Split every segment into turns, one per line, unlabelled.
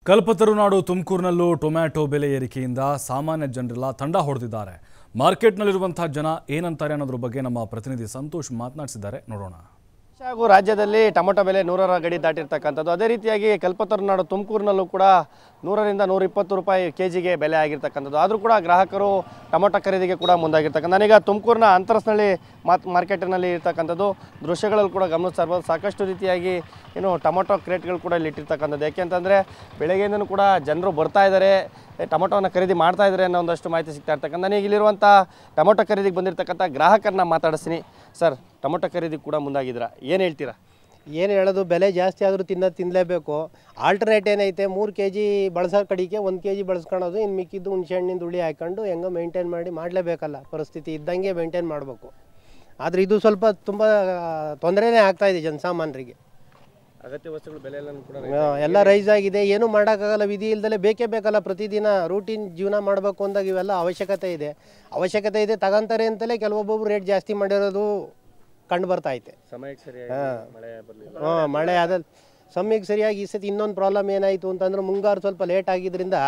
ಕಲ್ಪತರುನಾಡು ತುಮಕೂರಿನಲ್ಲೂ tomato ಬೆಲೆ ಏರಿಕೆಯಿಂದ ಸಾಮಾನ್ಯ ಜನರೆಲ್ಲ ತಂಡ ಹೊಡೆದಿದ್ದಾರೆ ಮಾರ್ಕೆಟ್ನಲ್ಲಿರುವಂತಹ ಜನ ಏನಂತಾರೆ ಅನ್ನೋದ್ರ ಬಗ್ಗೆ ನಮ್ಮ ಪ್ರತಿನಿಧಿ ಸಂತೋಷ್ ಮಾತನಾಡಿಸಿದ್ದಾರೆ ನೋಡೋಣ
ಹಾಗೂ ರಾಜ್ಯದಲ್ಲಿ ಟೊಮೊಟೊ ಬೆಲೆ ನೂರರ ಗಡಿ ದಾಟಿರ್ತಕ್ಕಂಥದ್ದು ಅದೇ ರೀತಿಯಾಗಿ ಕಲ್ಪತರುನಾಡು ತುಮಕೂರಿನಲ್ಲೂ ಕೂಡ ನೂರರಿಂದ ನೂರ ಇಪ್ಪತ್ತು ರೂಪಾಯಿ ಕೆ ಜಿಗೆ ಬೆಲೆ ಆಗಿರ್ತಕ್ಕಂಥದ್ದು ಆದರೂ ಕೂಡ ಗ್ರಾಹಕರು ಟೊಮೊಟೊ ಖರೀದಿಗೆ ಕೂಡ ಮುಂದಾಗಿರ್ತಕ್ಕಂಥ ನಾನೀಗ ತುಮಕೂರಿನ ಅಂತರಸ್ನಳ್ಳಿ ಮಾತ್ ಮಾರ್ಕೆಟಿನಲ್ಲಿ ಇರ್ತಕ್ಕಂಥದ್ದು ದೃಶ್ಯಗಳಲ್ಲಿ ಕೂಡ ಗಮನಿಸ್ತಾ ಇರ್ಬೋದು ಸಾಕಷ್ಟು ರೀತಿಯಾಗಿ ಏನು ಟೊಮೊಟೊ ಕ್ರೇಟ್ಗಳು ಕೂಡ ಇಲ್ಲಿ ಇಟ್ಟಿರ್ತಕ್ಕಂಥದ್ದು ಯಾಕೆಂತಂದರೆ ಬೆಳಗ್ಗೆಯಿಂದನೂ ಕೂಡ ಜನರು ಬರ್ತಾ ಇದ್ದಾರೆ ಟೊಮೊಟೊವನ್ನು ಖರೀದಿ ಮಾಡ್ತಾ ಇದ್ದಾರೆ ಅನ್ನೋ ಒಂದಷ್ಟು ಮಾಹಿತಿ ಸಿಗ್ತಾ ಇರ್ತಕ್ಕಂಥ ನನಗೆ ಇಲ್ಲಿರುವಂಥ ಟೊಮೊಟೊ ಖರೀದಿಗೆ ಬಂದಿರತಕ್ಕಂಥ ಗ್ರಾಹಕರನ್ನ ಮಾತಾಡಿಸ್ತೀನಿ ಸರ್ ಟೊಮೊಟೊ ಖರೀದಿಗೆ ಕೂಡ ಮುಂದಾಗಿದ್ದೀರಾ ಏನು ಹೇಳ್ತೀರಾ
ಏನು ಹೇಳೋದು ಬೆಲೆ ಜಾಸ್ತಿ ಆದರೂ ತಿನ್ನೋದು ತಿನ್ನಲೇಬೇಕು ಆಲ್ಟರ್ನೇಟ್ ಏನೈತೆ ಮೂರು ಕೆ ಜಿ ಬಳಸೋ ಕಡೆಗೆ ಒಂದು ಕೆ ಜಿ ಬಳಸ್ಕೊಳೋದು ಇನ್ನು ಮಿಕ್ಕಿದ್ದು ಹುಣ್ಸೆ ಹಣ್ಣಿನ ಹುಳಿ ಹಾಕ್ಕೊಂಡು ಹೆಂಗೋ ಮೇಂಟೈನ್ ಮಾಡಿ ಮಾಡಲೇಬೇಕಲ್ಲ ಪರಿಸ್ಥಿತಿ ಇದ್ದಂಗೆ ಮೇಂಟೈನ್ ಮಾಡಬೇಕು ಆದರೆ ಇದು ಸ್ವಲ್ಪ ತುಂಬ ತೊಂದರೆನೇ ಆಗ್ತಾಯಿದೆ ಜನಸಾಮಾನ್ಯರಿಗೆ
ಅಗತ್ಯ ವಸ್ತುಗಳು ಬೆಲೆ ಎಲ್ಲ ಕೂಡ
ಆ, ಎಲ್ಲ ರೈಸ್ ಆಗಿದೆ ಏನೂ ಮಾಡೋಕ್ಕಾಗಲ್ಲ ವಿಧಿ ಇಲ್ದಲೆ ಬೇಕೇ ಬೇಕಲ್ಲ ಪ್ರತಿದಿನ ರೂಟೀನ್ ಜೀವನ ಮಾಡಬೇಕು ಅಂದಾಗ ಇವೆಲ್ಲ ಅವಶ್ಯಕತೆ ಇದೆ ಅವಶ್ಯಕತೆ ಇದೆ ತಗೊಂತಾರೆ ಅಂತಲೇ ಕೆಲವೊಬ್ಬೊಬ್ರು ರೇಟ್ ಜಾಸ್ತಿ ಮಾಡಿರೋದು ಕಂಡು ಬರ್ತಾ ಐತೆ
ಸಮಯಕ್ಕೆ ಸರಿಯಾಗಿ ಮಳೆ ಬರಲಿಲ್ಲ
ಹಾಂ ಮಳೆ ಆದ ಸಮಯಕ್ಕೆ ಸರಿಯಾಗಿ ಈ ಸತಿ ಇನ್ನೊಂದು ಪ್ರಾಬ್ಲಮ್ ಏನಾಯಿತು ಅಂತಂದ್ರೆ ಮುಂಗಾರು ಸ್ವಲ್ಪ ಲೇಟ್ ಆಗಿದ್ರಿಂದ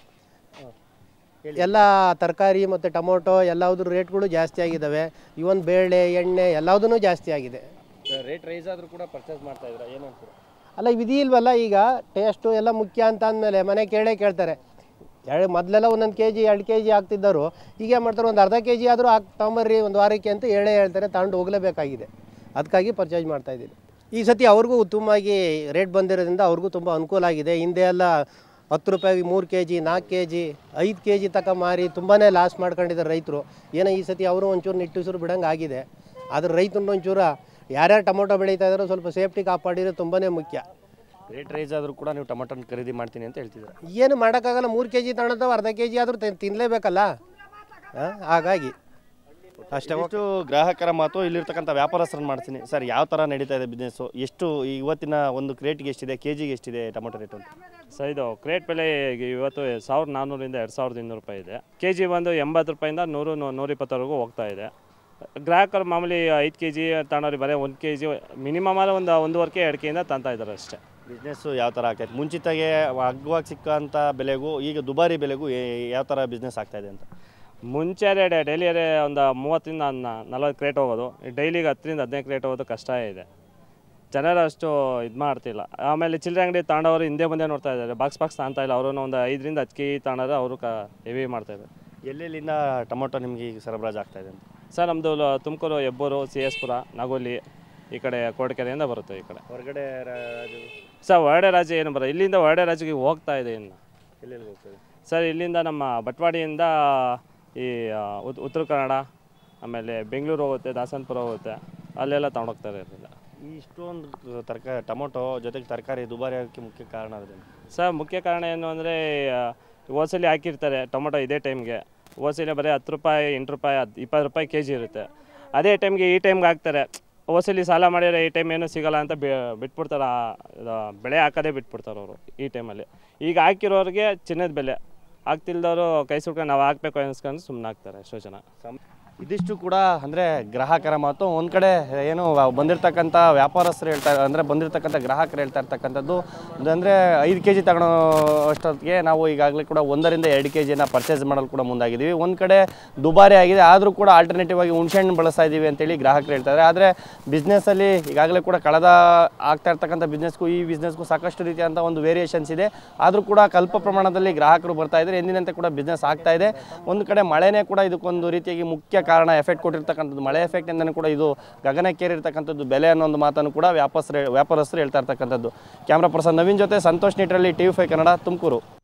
ಎಲ್ಲ ತರಕಾರಿ ಮತ್ತು ಟೊಮೊಟೊ ಎಲ್ಲದ್ರ ರೇಟ್ಗಳು ಜಾಸ್ತಿ ಆಗಿದ್ದಾವೆ ಇವನ್ ಬೇಳೆ ಎಣ್ಣೆ ಎಲ್ಲದೂ ಜಾಸ್ತಿ ಆಗಿದೆ
ರೇಟ್ ರೈಸ್ ಆದರೂ ಕೂಡ ಪರ್ಚೇಸ್ ಮಾಡ್ತಾ ಇದ್ದೀರಾ ಏನು ಅಂತೀರಾ
ಅಲ್ಲ ವಿಧಿ ಇಲ್ವಲ್ಲ ಈಗ ಟೇಸ್ಟು ಎಲ್ಲ ಮುಖ್ಯ ಅಂತ ಅಂದಮೇಲೆ ಮನೆ ಕೇಳೇ ಕೇಳ್ತಾರೆ ಎರಡು ಮೊದಲೆಲ್ಲ ಒಂದೊಂದು ಕೆ ಜಿ ಎರಡು ಕೆ ಜಿ ಹಾಕ್ತಿದ್ದರು ಈಗ ಏನು ಮಾಡ್ತಾರೆ ಒಂದು ಅರ್ಧ ಕೆ ಜಿ ಆದರೂ ಹಾಕಿ ತಗೊಂಬರ್ರಿ ಒಂದು ವಾರಕ್ಕೆ ಅಂತ ಹೇಳೇ ಹೇಳ್ತಾರೆ ತಗೊಂಡು ಹೋಗಲೇಬೇಕಾಗಿದೆ ಅದಕ್ಕಾಗಿ ಪರ್ಚೇಸ್ ಮಾಡ್ತಾ ಇದ್ದೀನಿ ಈ ಸತಿ ಅವ್ರಿಗೂ ಉತ್ತಮವಾಗಿ ರೇಟ್ ಬಂದಿರೋದ್ರಿಂದ ಅವ್ರಿಗೂ ತುಂಬ ಅನುಕೂಲ ಆಗಿದೆ ಹಿಂದೆ ಎಲ್ಲ ಹತ್ತು ರೂಪಾಯಿಗೆ ಮೂರು ಕೆ ಜಿ ನಾಲ್ಕು ಕೆ ಜಿ ಐದು ಕೆ ಜಿ ತಕ ಮಾರಿ ತುಂಬಾ ಲಾಸ್ ಮಾಡ್ಕೊಂಡಿದ್ದಾರೆ ರೈತರು ಏನೋ ಈ ಸತಿ ಅವರು ಒಂಚೂರು ನಿಟ್ಟುಸಿರು ಬಿಡಂಗೆ ಆಗಿದೆ ಆದರೆ ರೈತರು ಒಂಚೂರು ಯಾರ್ಯಾರು ಟೊಮೊಟೊ ಬೆಳೀತಾ ಇದ್ದಾರೋ ಸ್ವಲ್ಪ ಸೇಫ್ಟಿ ಕಾಪಾಡಿದ್ರೆ ತುಂಬಾ ಮುಖ್ಯ
ರೇಟ್ ರೈಸ್ ಆದರೂ ಕೂಡ ನೀವು ಟೊಮೊಟೊನ ಖರೀದಿ ಮಾಡ್ತೀನಿ ಅಂತ ಹೇಳ್ತಿದ್ದೀರಾ
ಏನು ಮಾಡೋಕ್ಕಾಗಲ್ಲ ಮೂರು ಕೆ ಜಿ ತಗೊಳ್ತಾವೆ ಅರ್ಧ ಕೆ ಜಿ ಆದರೂ ತಿನ್ನಲೇಬೇಕಲ್ಲ ಹಾಗಾಗಿ ಅಷ್ಟೇ
ಇಷ್ಟು ಗ್ರಾಹಕರ ಮಾತು ಇಲ್ಲಿರ್ತಕ್ಕಂಥ ವ್ಯಾಪಾರಸ್ಥರನ್ನ ಮಾಡ್ತೀನಿ ಸರ್ ಯಾವ ಥರ ನಡೀತಾ ಇದೆ ಬಿಸ್ನೆಸ್ಸು ಎಷ್ಟು ಇವತ್ತಿನ ಒಂದು ಕ್ರೇಟ್ಗೆ ಎಷ್ಟಿದೆ ಕೆ ಜಿಗೆ ಎಷ್ಟಿದೆ ಟೊಮೊಟೊ ರೇಟ್ ಅಂತ
ಸರ್ ಇದು ಕ್ರೇಟ್ ಬೆಲೆ ಈಗ ಇವತ್ತು ಸಾವಿರದ ನಾನ್ನೂರಿಂದ ಎರಡು ಸಾವಿರದ ಇನ್ನೂರು ರೂಪಾಯಿ ಇದೆ ಕೆ ಜಿ ಬಂದು ಎಂಬತ್ತು ರೂಪಾಯಿಂದ ನೂರು ನೂ- ನೂರಿಪ್ಪತ್ತವರೆಗೂ ಹೋಗ್ತಾ ಇದೆ ಗ್ರಾಹಕರು ಮಾಮೂಲಿ ಐದು ಕೆ ಜಿ ತಗೊಳೋರು ಬರೀ ಒಂದು ಕೆ ಜಿ ಮಿನಿಮಮ್ ಅಲ್ಲಿ ಒಂದು ಒಂದೂವರೆ ಕೆ ಎರಡು ಕೆಯಿಂದ ತಂತಾ ಇದ್ದಾರೆ ಅಷ್ಟೇ
ಬಿಸ್ನೆಸ್ಸು ಯಾವ ಥರ ಆಗ್ತೈತೆ ಮುಂಚಿತಾಗೆ ಅಗ್ಗವಾಗಿ ಸಿಕ್ಕಂಥ ಬೆಲೆಗೂ ಈಗ ದುಬಾರಿ ಬೆಲೆಗೂ ಏ- ಯಾವ ಥರ ಬಿಸ್ನೆಸ್ ಆಗ್ತಾ ಇದೆ ಅಂತ
ಮುಂಚೆ ಡೈಲಿ ಒಂದು ಮೂವತ್ತರಿಂದ ನಲ್ವತ್ತು ಕ್ರೇಟ್ ಹೋಗೋದು ಡೈಲಿಗೆ ಹತ್ತರಿಂದ ಹದಿನೈದು ಕ್ರೇಟ್ ಹೋಗೋದು ಕಷ್ಟ ಇದೆ ಜನರು ಅಷ್ಟು ಇದು ಮಾಡ್ತಿಲ್ಲ ಆಮೇಲೆ ಚಿಲ್ಲರೆ ಅಂಗಡಿ ತಗೊಂಡವರು ಹಿಂದೆ ಮುಂದೆ ನೋಡ್ತಾ ಇದ್ದಾರೆ ಬಾಕ್ಸ್ ಬಾಕ್ಸ್ ತಗೊಂತಾ ಇಲ್ಲ ಅವರು ಒಂದು ಐದರಿಂದ ಹತ್ತು ಕೆ ಜಿ ತಗೊಂಡ್ರೆ ಅವರು ಕ ಹೆವಿ ಮಾಡ್ತಾ ಇದ್ದಾರೆ
ಎಲ್ಲೆಲ್ಲಿಂದ ಟೊಮೊಟೊ ನಿಮಗೆ ಈಗ ಸರಬರಾಜು ಆಗ್ತಾ ಇದೆ ಅಂತ
ಸರ್ ನಮ್ಮದು ತುಮಕೂರು ಹೆಬ್ಬೂರು ಸಿ ಎಸ್ ಪುರ ನಗೋಲಿ ಈ ಕಡೆ ಕೋಟಕೆರೆಯಿಂದ ಬರುತ್ತೆ ಈ ಕಡೆ
ಹೊರಗಡೆ ರಾಜು
ಸರ್ ಹೊರಡೆ ರಾಜ್ಯ ಏನು ಬರ ಇಲ್ಲಿಂದ ಹೊರಡೆ ರಾಜ್ಯಕ್ಕೆ ಹೋಗ್ತಾ ಇದೆ ಇನ್ನು
ಎಲ್ಲೆಲ್ಲಿ ಹೋಗ್ತದೆ
ಸರ್ ಇಲ್ಲಿಂದ ನಮ್ಮ ಬಟ್ವಾಡಿಯಿಂದ ಈ ಆ, ಉತ್- ಉತ್ತರ ಕನ್ನಡ ಆಮೇಲೆ ಬೆಂಗಳೂರು ಹೋಗುತ್ತೆ ದಾಸನಪುರ ಹೋಗುತ್ತೆ ಅಲ್ಲೆಲ್ಲ ತಗೊಂಡೋಗ್ತಾರೆ ಇರಲಿಲ್ಲ
ಈ ಇಷ್ಟೊಂದು ತರಕಾರಿ ಟೊಮೊಟೊ ಜೊತೆಗೆ ತರಕಾರಿ ದುಬಾರಿ ಆಗೋಕ್ಕೆ ಮುಖ್ಯ ಕಾರಣ ಅದೇನು
ಸರ್ ಮುಖ್ಯ ಕಾರಣ ಏನು ಅಂದರೆ ಹೋಸಲಿ ಹಾಕಿರ್ತಾರೆ ಟೊಮೊಟೊ ಇದೇ ಟೈಮ್ಗೆ ಹೋಸಲಿ ಬರೀ ಹತ್ತು ರೂಪಾಯಿ ಎಂಟು ರೂಪಾಯಿ ಹತ್ತು ಇಪ್ಪತ್ತು ರೂಪಾಯಿ ಕೆ ಜಿ ಇರುತ್ತೆ ಅದೇ ಟೈಮ್ಗೆ ಈ ಟೈಮ್ಗೆ ಹಾಕ್ತಾರೆ ಹೋಸಲಿ ಸಾಲ ಮಾಡಿದ್ರೆ ಈ ಟೈಮ್ ಏನೂ ಸಿಗಲ್ಲ ಅಂತ ಬಿ ಬಿಟ್ಬಿಡ್ತಾರೆ ಆ, ಇದು ಬೆಳೆ ಹಾಕೋದೇ ಬಿಟ್ಬಿಡ್ತಾರೆ ಅವರು ಈ ಟೈಮಲ್ಲಿ ಈಗ ಹಾಕಿರೋರಿಗೆ ಚಿನ್ನದ ಬೆಲೆ ಆಗ್ತಿಲ್ದವರು ಕೈ ಸುಟ್ಕೊಂಡು ನಾವು ಹಾಕ್ಬೇಕು ಅನ್ಸ್ಕೊಂಡು ಸುಮ್ಮನೆ ಹಾಕ್ತಾರೆ ಎಷ್ಟೋ ಜನ
ಇದಿಷ್ಟು ಕೂಡ ಅಂದರೆ ಗ್ರಾಹಕರ ಮಾತು ಒಂದು ಕಡೆ ಏನು ಬಂದಿರತಕ್ಕಂಥ ವ್ಯಾಪಾರಸ್ಥರು ಹೇಳ್ತಾ ಅಂದರೆ ಬಂದಿರತಕ್ಕಂಥ ಗ್ರಾಹಕರು ಹೇಳ್ತಾ ಇರ್ತಕ್ಕಂಥದ್ದು ಅಂದರೆ ಐದು ಕೆ ಜಿ ತಗೊಳ್ಳೋ ಅಷ್ಟೊತ್ತಿಗೆ ನಾವು ಈಗಾಗಲೇ ಕೂಡ ಒಂದರಿಂದ ಎರಡು ಕೆ ಜಿನ ಪರ್ಚೇಸ್ ಮಾಡಲು ಕೂಡ ಮುಂದಾಗಿದ್ದೀವಿ ಒಂದು ಕಡೆ ದುಬಾರಿ ಆಗಿದೆ ಆದರೂ ಕೂಡ ಆಲ್ಟರ್ನೇಟಿವ್ ಆಗಿ ಹುಣಸೆಹಣ್ಣು ಬಳಸ್ತಾ ಇದ್ದೀವಿ ಅಂತೇಳಿ ಗ್ರಾಹಕರು ಹೇಳ್ತಾರೆ ಆದರೆ ಬಿಸ್ನೆಸ್ಸಲ್ಲಿ ಈಗಾಗಲೇ ಕೂಡ ಕಳೆದ ಆಗ್ತಾ ಇರ್ತಕ್ಕಂಥ ಬಿಸ್ನೆಸ್ಗೂ ಈ ಬಿಸ್ನೆಸ್ಗೂ ಸಾಕಷ್ಟು ರೀತಿಯಾದಂಥ ಒಂದು ವೇರಿಯೇಷನ್ಸ್ ಇದೆ ಆದರೂ ಕೂಡ ಕಲ್ಪ ಪ್ರಮಾಣದಲ್ಲಿ ಗ್ರಾಹಕರು ಬರ್ತಾ ಇದ್ದಾರೆ ಎಂದಿನಂತೆ ಕೂಡ ಬಿಸ್ನೆಸ್ ಆಗ್ತಾ ಇದೆ ಒಂದು ಕಡೆ ಮಳೆನೇ ಕೂಡ ಇದಕ್ಕೊಂದು ರೀತಿಯಾಗಿ ಮುಖ್ಯ ಕಾರಣ ಎಫೆಕ್ಟ್ ಕೊಟ್ಟಿರ್ತಕ್ಕಂಥದ್ದು ಮಳೆ ಎಫೆಕ್ಟಿಂದನೂ ಕೂಡ ಇದು ಗಗನಕ್ಕೇರಿರ್ತಕ್ಕಂಥದ್ದು ಬೆಲೆ ಅನ್ನೋ ಒಂದು ಮಾತನ್ನು ಕೂಡ ವ್ಯಾಪಾರಸ್ಥರು ವ್ಯಾಪಾರಸ್ಥರು ಹೇಳ್ತಾ ಇರ್ತಕ್ಕಂಥದ್ದು ಕ್ಯಾಮ್ರಾ ಪರ್ಸನ್ ನವೀನ್ ಜೊತೆ ಸಂತೋಷ್ ನಿಟ್ರಲ್ಲಿ ಟಿ ವಿ ಫೈ ಕನ್ನಡ ತುಮಕೂರು